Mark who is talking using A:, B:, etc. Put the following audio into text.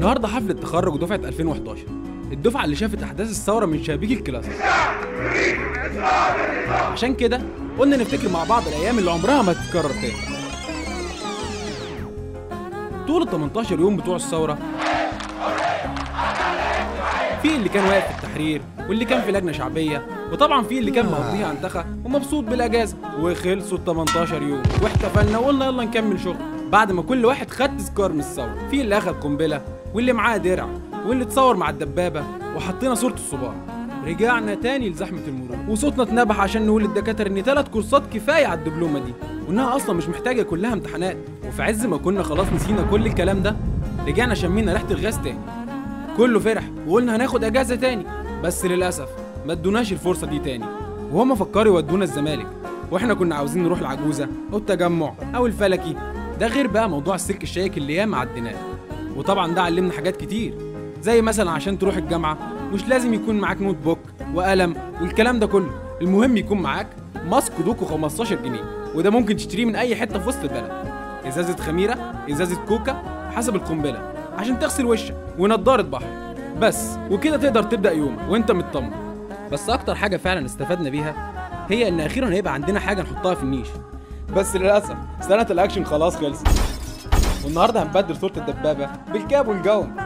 A: النهارده حفلة تخرج دفعة 2011 الدفعة اللي شافت أحداث الثورة من شبابيك الكلاس عشان كده قلنا نفتكر مع بعض الأيام اللي عمرها ما تتكرر تاني طول ال 18 يوم بتوع الثورة في اللي كان واقف في التحرير واللي كان في لجنة شعبية وطبعا في اللي كان مقضيها انتخى ومبسوط بالأجازة وخلصوا ال 18 يوم واحتفلنا وقلنا يلا نكمل شغل بعد ما كل واحد خد تذكار من الثورة في اللي أخد قنبلة واللي معاه درع واللي اتصور مع الدبابة وحطينا صورة الصباع رجعنا تاني لزحمة المرور وصوتنا اتنبح عشان نقول للدكاترة إن تلات كورسات كفاية على الدبلومة دي وإنها أصلا مش محتاجة كلها امتحانات وفي عز ما كنا خلاص نسينا كل الكلام ده رجعنا شمينا ريحة الغاز تاني كله فرح وقلنا هناخد اجازه تاني بس للاسف ما ادوناش الفرصه دي تاني وهما فكروا يودونا الزمالك واحنا كنا عاوزين نروح العجوزه او التجمع او الفلكي ده غير بقى موضوع السلك الشائك اللي ياما عديناه وطبعا ده علمنا حاجات كتير زي مثلا عشان تروح الجامعه مش لازم يكون معاك نوت بوك وقلم والكلام ده كله المهم يكون معاك ماسك دوكو 15 جنيه وده ممكن تشتريه من اي حته في وسط البلد ازازه خميره ازازه كوكا حسب القنبله عشان تغسل وشك ونضاره بحر بس وكده تقدر تبدا يومك وانت مطمن بس اكتر حاجه فعلا استفدنا بيها هي ان اخيرا هيبقى عندنا حاجه نحطها في النيش بس للاسف سنه الاكشن خلاص خلصت والنهارده هنبدل صوره الدبابه بالكاب والجون